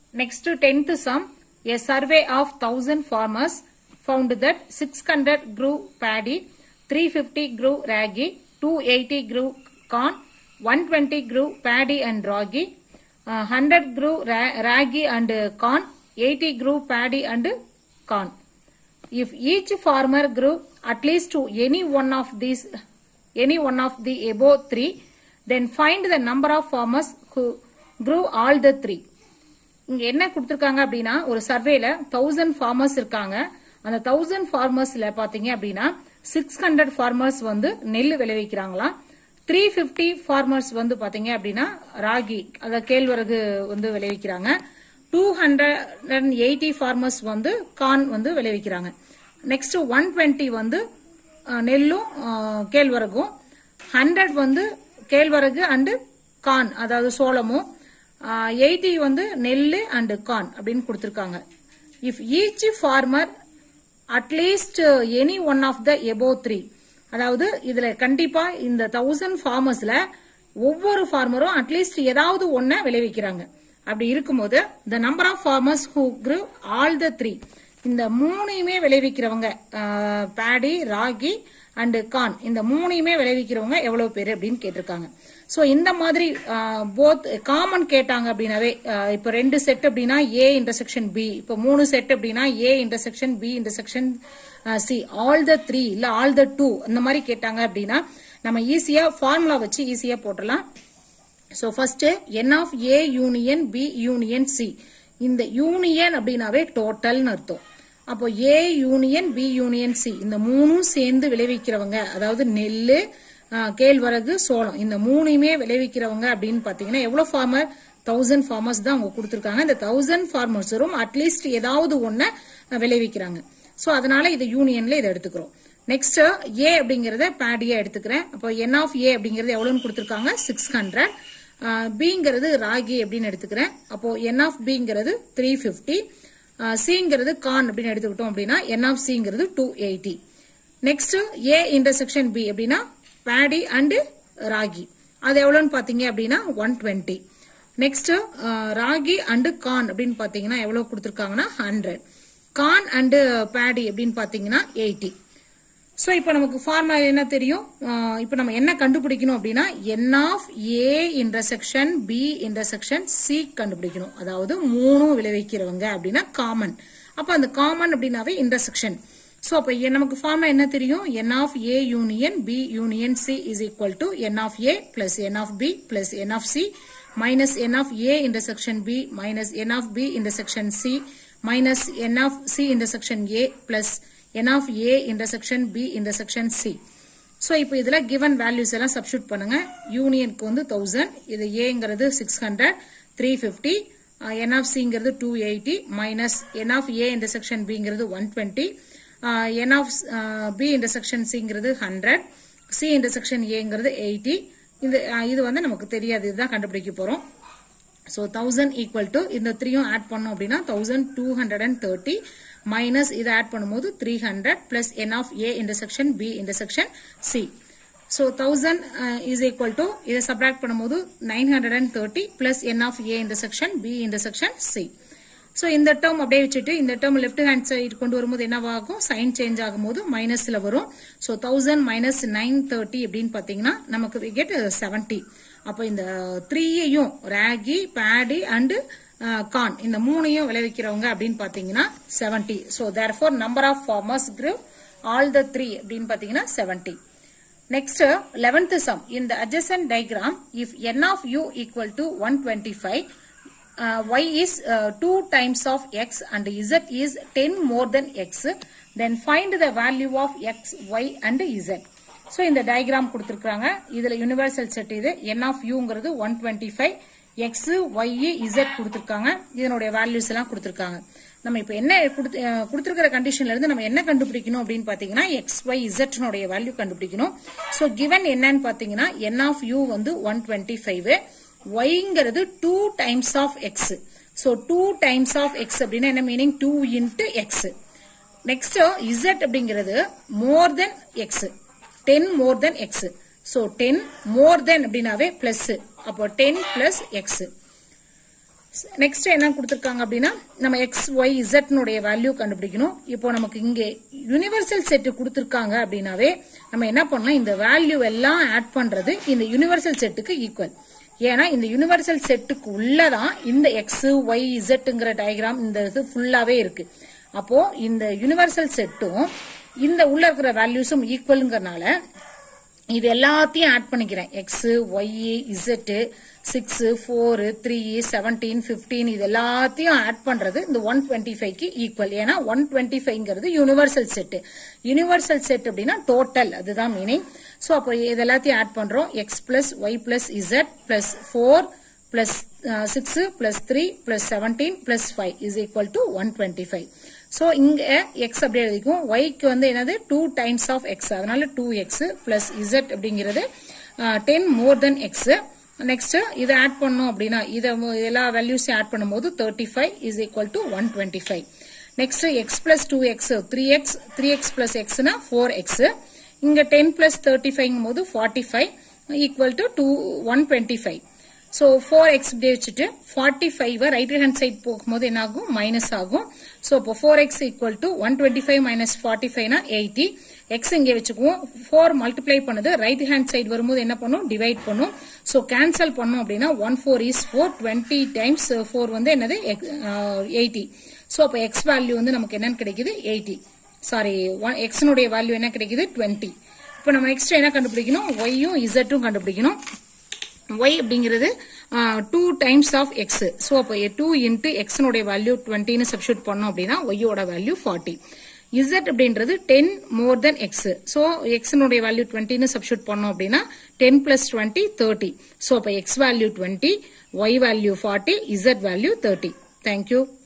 Next to 10th sum, a survey of 1000 farmers found that 600 grew paddy, 350 grew ragi, 280 grew corn, 120 grew paddy and ragi, uh, 100 grew ra- ragi and uh, corn, 80 grew paddy and corn. If each farmer grew at least to any one of these, any one of the above three, then find the number of farmers who grew all the three. இங்க என்ன கொடுத்திருக்காங்க அப்படின்னா ஒரு சர்வேல thousand farmers இருக்காங்க அந்த thousand ஃபார்மர்ஸ்ல பாத்தீங்க அப்படின்னா six hundred farmers வந்து நெல் விளைவிக்கிறாங்களாம் த்ரீ பிப்டி ஃபார்மர்ஸ் வந்து பாத்தீங்க அப்படின்னா ராகி அத கேழ்வரகு வந்து விளைவிக்கிறாங்க two hundred and eighty farmers வந்து கார்ன் வந்து விளைவிக்கிறாங்க நெக்ஸ்ட் ஒன் டுவெண்ட்டி வந்து அஹ், நெல்லும் அஹ், கேழ்வரகும் ஹண்ட்ரட் வந்து கேழ்வரகு அண்டு கார்ன் அதாவது சோளமும் எயிட்டி வந்து நெல் அண்டு கார்ன் அப்படின்னு கொடுத்துருக்காங்க if each farmer at least any one of the above three அதாவது இதுல கண்டிப்பா இந்த தௌசண்ட் ஃபார்மர்ஸ்ல ஒவ்வொரு ஃபார்மரும் அட்லீஸ்ட் ஏதாவது ஒன்ன விளைவிக்கிறாங்க அப்படி இருக்கும்போது the number of farmers who grew all the three இந்த மூணையுமே விளைவிக்கிறவங்க பேடி ராகி அண்ட் கான் இந்த மூணையுமே விளைவிக்கிறவங்க எவ்வளவு பேர் அப்படின்னு கேட்டிருக்காங்க சோ இந்த மாதிரி போத் காமன் கேட்டாங்க அப்படின்னாவே அஹ், இப்ப ரெண்டு செட் அப்படின்னா ஏ இன்டர்செக்ஷன் பி இப்ப மூணு செட் அப்படின்னா A intersection B intersection C all the three இல்ல ஆல் த டூ இந்த மாதிரி கேட்டாங்க அப்படின்னா நம்ம ஈஸியா ஃபார்முலா வச்சு ஈஸியா போட்டுடலாம் so first n of A union B union C இந்த யூனியன் அப்படின்னாவே டோட்டல்னு அர்த்தம் அப்போ A union B union C இந்த மூணும் சேர்ந்து விளைவிக்கிறவங்க அதாவது நெல்லு ஆஹ், கேழ்வரகு சோளம் இந்த மூணையுமே விளைவிக்கிறவங்க அப்படின்னு பாத்தீங்கன்னா எவ்வளவு ஃபார்மர் தௌசண்ட் ஃபார்மர்ஸ் தான் அவங்க கொடுத்துருக்காங்க இந்த தௌசண்ட் ஃபார்மர்ஸரும் அட்லீஸ்ட் ஏதாவது ஒன்ன விளைவிக்கிறாங்க ஸோ அதனால இது யூனியன்ல இதை எடுத்துக்கிறோம் நெக்ஸ்ட் ஏ அப்படிங்கறத பேடியா எடுத்துக்கிறேன் அப்போ என் ஆஃப் ஏ அப்படிங்கறது எவ்வளவுன்னு கொடுத்துருக்காங்க சிக்ஸ் ஹண்ட்ரட் பிங்கிறது ராகி அப்படின்னு எடுத்துக்கிறேன் அப்போ என் ஆஃப் பிங்கிறது த்ரீ பிப்டி சிங்கிறது கான் அப்படின்னு எடுத்துக்கிட்டோம் அப்படின்னா என் ஆஃப் சிங்கிறது two eighty next A intersection B அப்படின்னா பேடி அண்ட் ராகி அது எவ்வளவுன்னு பாத்தீங்க அப்படின்னா one twenty next ragi and corn அப்படின்னு பாத்தீங்கன்னா எவ்வளவு கொடுத்துருக்காங்கன்னா ஹண்ட்ரட் கான் அண்ட் பேடி அப்படின்னு பாத்தீங்கன்னா எயிட்டி சோ இப்போ நமக்கு ஃபார்முலா என்ன தெரியும் அஹ் இப்போ நம்ம என்ன கண்டுபிடிக்கணும் அப்படின்னா n of A intersection B intersection C கண்டுபிடிக்கணும் அதாவது மூணும் விளைவிக்கிறவங்க அப்படின்னா காமன் அப்ப அந்த காமன் அப்படின்னாவே இன்டர்செக்ஷன் சோ அப்ப எ- நமக்கு ஃபார்முலா என்ன தெரியும் n of A union B union C is equal to n of A plus n of B plus n of C minus n of A intersection B minus n of B intersection C minus n of C intersection A plus n of A intersection B intersection C. So இப்போ இதில் given values எல்லாம் substitute பண்ணுங்க யூனியனுக்கு வந்து thousand இது ஏங்கிறது six hundred three fifty n of சிங்கிறது two eighty minus n of A intersection பிங்கிறது one twenty n of B intersection சிங்கிறது ஹண்ட்ரட் சி இன்டர்செக்ஷன் ஏங்கிறது எயிட்டி இது அஹ், இது வந்து நமக்கு தெரியாது இதுதான் கண்டுபிடிக்க போறோம் ஸோ தௌசண்ட் ஈக்குவல் டு இந்த த்ரீயும் ஆட் பண்ணோம் அப்படின்னா thousand two hundred and thirty minus இதை ஆட் பண்ணும்போது three hundred plus n of A intersection B intersection C so thousand is equal to இதை சப்ராக்ட் பண்ணும்போது nine hundred and thirty plus n of A intersection B intersection C so இந்த term அப்படியே வச்சுட்டு இந்த term left hand side கொண்டு வரும்போது என்னவாகும் sign change ஆகும்போது மைனஸ்ல வரும் so thousand minus nine thirty அப்படின்னு பார்த்தீங்கன்னா நமக்கு கெட் செவன்டி அப்போ இந்த த்ரீயையும் ராகி பேடி அண்டு கான் இந்த மூணையும் விளைவிக்கிறவங்க அப்படின்னு பார்த்தீங்கன்னா seventy so therefore number of farmers grew all the three அப்படின்னு பார்த்தீங்கன்னா seventy Next, 11th sum. In the adjacent diagram, if n of u equal to 125, uh, y is uh, 2 times of x and z is 10 more than x, then find the value of x, y and z. So இந்த diagram கொடுத்துருக்காங்க இதுல universal set இது n of யூங்கிறது one twenty five x y z கொடுத்துருக்காங்க இதனுடைய values எல்லாம் கொடுத்துருக்காங்க நம்ம இப்போ என்ன கொடுத்து- அஹ் கொடுத்திருக்கிற கண்டிஷன்ல இருந்து நம்ம என்ன கண்டுபிடிக்கணும் அப்படின்னு பாத்தீங்கன்னா எக்ஸ் ஒய் இசட்னுடைய வேல்யூ கண்டுபிடிக்கணும் ஸோ கிவன் என்னன்னு பாத்தீங்கன்னா என் ஆஃப் யூ வந்து ஒன் டுவெண்ட்டி ஃபைவ் ஒய்ங்கிறது two times of x so two times of x அப்படின்னா என்ன meaning two into x next z அப்படிங்கிறது மோர் தென் எக்ஸ் டென் மோர் தென் x so ten more than அப்படின்னாவே plus அப்போ ten plus X next என்ன கொடுத்திருக்காங்க அப்படின்னா நம்ம எக்ஸ் ஒய் இசட்னுடைய வேல்யூ கண்டுபிடிக்கணும் இப்போ நமக்கு இங்கே யூனிவர்சல் செட் கொடுத்திருக்காங்க அப்படின்னாவே நம்ம என்ன பண்ணலாம் இந்த வேல்யூ எல்லாம் ஆட் பண்றது இந்த யூனிவர்சல் செட்டுக்கு ஈக்குவல் ஏன்னா இந்த யூனிவர்சல் செட்டுக்கு உள்ளதான் இந்த எக்ஸ் ஒய் இசட்ங்கிற டயக்ராம் இந்த இது ஃபுல்லாவே இருக்கு அப்போ இந்த யூனிவர்சல் செட்டும் இந்த உள்ள இருக்கிற வேல்யூஸும் ஈக்குவலுங்கிறனால இது எல்லாத்தையும் ஆட் பண்ணிக்கிறேன் x y z six four three seventeen fifteen இது எல்லாத்தையும் ஆட் பண்றது இந்த ஒன் டுவெண்ட்டி ஃபைவ்க்கு ஈக்குவல் ஏன்னா ஒன் டுவெண்ட்டி ஃபைவ்ங்கிறது யூனிவர்சல் செட் யூனிவர்சல் செட் அப்படின்னா டோட்டல் அதுதான் மீனிங் ஸோ அப்போ இது எல்லாத்தையும் ஆட் பண்றோம் x plus y plus z plus four plus six plus three plus seventeen plus five is equal to one twenty five so இங்க x அப்படி எழுதிக்கும் ஒய்க்கு வந்து என்னது டூ டைம்ஸ் ஆஃப் எக்ஸ் அதனால டூ எக்ஸ் பிளஸ் இசட் அப்படிங்கிறது ten more தென் x next இதை add பண்ணோம் அப்படின்னா இதை எல்லா வேல்யூஸையும் ஆட் பண்ணும்போது thirty five is equal to one twenty five next x plus two x three x three x plus எக்ஸ்னா ஃபோர் எக்ஸ் இங்க டென் பிளஸ் தேர்ட்டி ஃபைவ் போது forty five equal to to one twenty five so four x இப்படி வச்சுட்டு forty five right hand side போகும்போது என்ன ஆகும் minus ஆகும் so இப்போ four x equal to one twenty five minus forty ஃபைவ்னா eighty x இங்கே வச்சுக்குவோம் ஃபோர் மல்டிப்ளை பண்ணுது ரைட் ஹேண்ட் சைடு வரும்போது என்ன பண்ணும் டிவைட் பண்ணும் ஸோ கேன்சல் பண்ணோம் அப்படின்னா one four is four twenty times four வந்து என்னது எயிட்டி ஸோ அப்போ எக்ஸ் வேல்யூ வந்து நமக்கு என்னன்னு கிடைக்குது எயிட்டி சாரி எக்ஸனுடைய வேல்யூ என்ன கிடைக்குது டுவெண்ட்டி இப்போ நம்ம நெக்ஸ்ட் என்ன கண்டுபிடிக்கணும் ஒய்யும் இசட்டும் கண்டுபிடிக்கணும் y அப்படிங்கிறது two times of x so அப்போ டூ இன்ட்டு எக்ஸனுடைய வேல்யூ டுவெண்ட்டின்னு சப்ஸ்டியூட் பண்ணோம் அப்படின்னா ஒய்யோட வேல்யூ ஃபார்ட்டி இசட் அப்படின்றது டென் மோர் தென் எக்ஸ் ஸோ எக்ஸனுடைய வேல்யூ டுவெண்ட்டின்னு சப்ஸ்டியூட் பண்ணோம் அப்படின்னா ten plus twenty thirty so அப்போ x value twenty y value forty z value thirty thank you